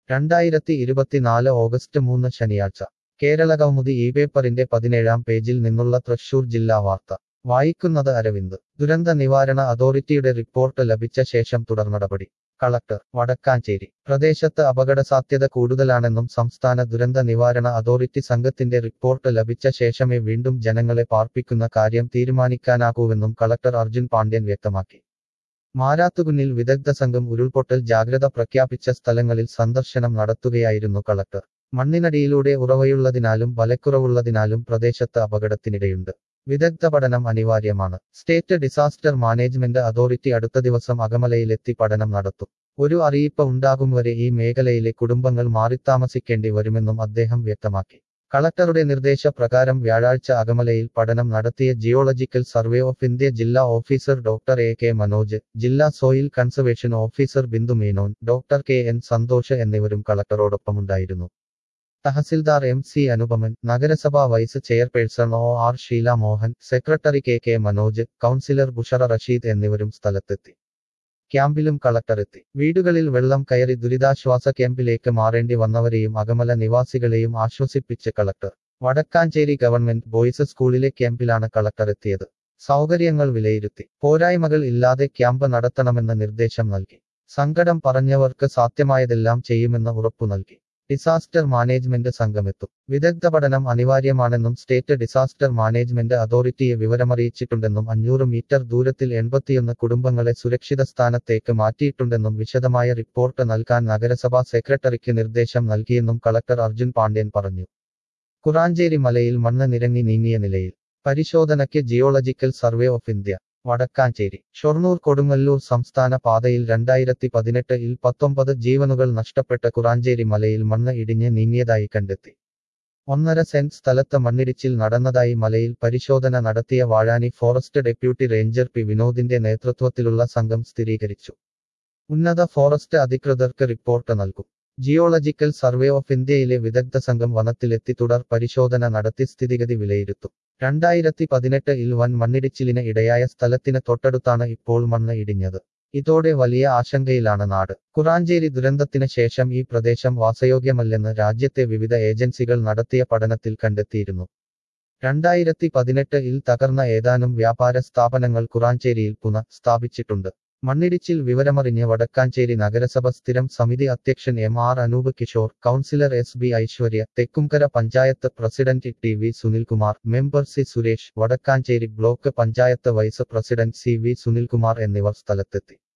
രണ്ടായിരത്തി ഇരുപത്തിനാല് ഓഗസ്റ്റ് മൂന്ന് ശനിയാഴ്ച കേരള കൗമുദി ഈ പേപ്പറിന്റെ പതിനേഴാം പേജിൽ നിന്നുള്ള തൃശൂർ ജില്ലാ വാർത്ത വായിക്കുന്നത് അരവിന്ദ് ദുരന്ത നിവാരണ അതോറിറ്റിയുടെ റിപ്പോർട്ട് ലഭിച്ച ശേഷം തുടർനടപടി കളക്ടർ വടക്കാഞ്ചേരി പ്രദേശത്ത് അപകടസാധ്യത കൂടുതലാണെന്നും സംസ്ഥാന ദുരന്ത നിവാരണ അതോറിറ്റി സംഘത്തിന്റെ റിപ്പോർട്ട് ലഭിച്ച ശേഷമേ വീണ്ടും ജനങ്ങളെ പാർപ്പിക്കുന്ന കാര്യം തീരുമാനിക്കാനാകൂവെന്നും കളക്ടർ അർജുൻ പാണ്ഡ്യൻ വ്യക്തമാക്കി മാരാത്തുകുന്നിൽ വിദഗ്ധ സംഘം ഉരുൾപൊട്ടൽ ജാഗ്രത പ്രഖ്യാപിച്ച സ്ഥലങ്ങളിൽ സന്ദർശനം നടത്തുകയായിരുന്നു കളക്ടർ മണ്ണിനടിയിലൂടെ ഉറവയുള്ളതിനാലും ബലക്കുറവുള്ളതിനാലും പ്രദേശത്ത് അപകടത്തിനിടയുണ്ട് വിദഗ്ധ പഠനം അനിവാര്യമാണ് സ്റ്റേറ്റ് ഡിസാസ്റ്റർ മാനേജ്മെന്റ് അതോറിറ്റി അടുത്ത ദിവസം അകമലയിലെത്തി പഠനം നടത്തും ഒരു അറിയിപ്പ് ഉണ്ടാകും വരെ ഈ മേഖലയിലെ കുടുംബങ്ങൾ മാറിത്താമസിക്കേണ്ടി വരുമെന്നും അദ്ദേഹം വ്യക്തമാക്കി കളക്ടറുടെ നിർദ്ദേശപ്രകാരം വ്യാഴാഴ്ച അകമലയിൽ പഠനം നടത്തിയ ജിയോളജിക്കൽ സർവേ ഓഫ് ഇന്ത്യ ജില്ലാ officer doctor A K Manoj ജില്ലാ soil conservation officer Bindu Menon doctor K N Santhosh എന്നിവരും കളക്ടറോടൊപ്പമുണ്ടായിരുന്നു തഹസിൽദാർ എം സി അനുപമൻ നഗരസഭാ vice chairperson O R Sheela Mohan secretary K K Manoj councillor Bushara Rasheed എന്നിവരും സ്ഥലത്തെത്തി ക്യാമ്പിലും കളക്ടറെത്തി വീടുകളിൽ വെള്ളം കയറി ദുരിതാശ്വാസ ക്യാമ്പിലേക്ക് മാറേണ്ടി വന്നവരെയും അകമല നിവാസികളെയും ആശ്വസിപ്പിച്ച് കളക്ടർ വടക്കാഞ്ചേരി ഗവൺമെന്റ് ബോയ്സ് സ്കൂളിലെ ക്യാമ്പിലാണ് കളക്ടർ എത്തിയത് സൗകര്യങ്ങൾ വിലയിരുത്തി പോരായ്മകൾ ഇല്ലാതെ ക്യാമ്പ് നടത്തണമെന്ന് നിർദ്ദേശം നൽകി സങ്കടം പറഞ്ഞവർക്ക് സാധ്യമായതെല്ലാം ചെയ്യുമെന്ന് ഉറപ്പു നൽകി ഡിസാസ്റ്റർ മാനേജ്മെന്റ് സംഘമെത്തും വിദഗ്ധ പഠനം അനിവാര്യമാണെന്നും സ്റ്റേറ്റ് ഡിസാസ്റ്റർ മാനേജ്മെന്റ് അതോറിറ്റിയെ വിവരമറിയിച്ചിട്ടുണ്ടെന്നും അഞ്ഞൂറ് മീറ്റർ ദൂരത്തിൽ എൺപത്തിയൊന്ന് കുടുംബങ്ങളെ സുരക്ഷിത സ്ഥാനത്തേക്ക് മാറ്റിയിട്ടുണ്ടെന്നും വിശദമായ റിപ്പോർട്ട് നൽകാൻ നഗരസഭാ സെക്രട്ടറിക്ക് നിർദ്ദേശം നൽകിയെന്നും കളക്ടർ അർജുൻ പാണ്ഡ്യൻ പറഞ്ഞു കുറാഞ്ചേരി മലയിൽ മണ്ണ് നിരങ്ങി നീങ്ങിയ നിലയിൽ പരിശോധനയ്ക്ക് geological survey of India Vadakkanchery Shoranur Kodungallur സംസ്ഥാന പാതയിൽ രണ്ടായിരത്തി പതിനെട്ടിൽ പത്തൊമ്പത് ജീവനുകൾ നഷ്ടപ്പെട്ട കുറാഞ്ചേരി മലയിൽ മണ്ണ് ഇടിഞ്ഞ് നീങ്ങിയതായി കണ്ടെത്തി ഒന്നര സെന്റ് സ്ഥലത്ത് മണ്ണിടിച്ചിൽ നടന്നതായി മലയിൽ പരിശോധന നടത്തിയ Vazhani forest deputy ranger P വിനോദിന്റെ നേതൃത്വത്തിലുള്ള സംഘം സ്ഥിരീകരിച്ചു ഉന്നത ഫോറസ്റ്റ് അധികൃതർക്ക് റിപ്പോർട്ട് നൽകും ജിയോളജിക്കൽ സർവേ ഓഫ് ഇന്ത്യയിലെ വിദഗ്ധ സംഘം വനത്തിലെത്തി തുടർ പരിശോധന നടത്തി സ്ഥിതിഗതി വിലയിരുത്തും രണ്ടായിരത്തി പതിനെട്ട് ഇൽ വൻ മണ്ണിടിച്ചിലിന് ഇടയായ സ്ഥലത്തിന് തൊട്ടടുത്താണ് ഇപ്പോൾ മണ്ണ് ഇടിഞ്ഞത് ഇതോടെ വലിയ ആശങ്കയിലാണ് നാട് കുറാഞ്ചേരി ദുരന്തത്തിന് ശേഷം ഈ പ്രദേശം വാസയോഗ്യമല്ലെന്ന് രാജ്യത്തെ വിവിധ ഏജൻസികൾ നടത്തിയ പഠനത്തിൽ കണ്ടെത്തിയിരുന്നു രണ്ടായിരത്തി പതിനെട്ട് ഇൽ തകർന്ന ഏതാനും വ്യാപാര സ്ഥാപനങ്ങൾ കുറാഞ്ചേരിയിൽ പുനഃ സ്ഥാപിച്ചിട്ടുണ്ട് മണ്ണിടിച്ചിൽ വിവരമറിഞ്ഞ് വടക്കാഞ്ചേരി നഗരസഭ സ്ഥിരം സമിതി അധ്യക്ഷൻ M R Anoop Kishore councillor S B Aishwarya Thekkumkara panchayat president T V Sunilkumar member C Suresh Vadakkanchery block panchayat vice president C V Sunilkumar എന്നിവർ സ്ഥലത്തെത്തി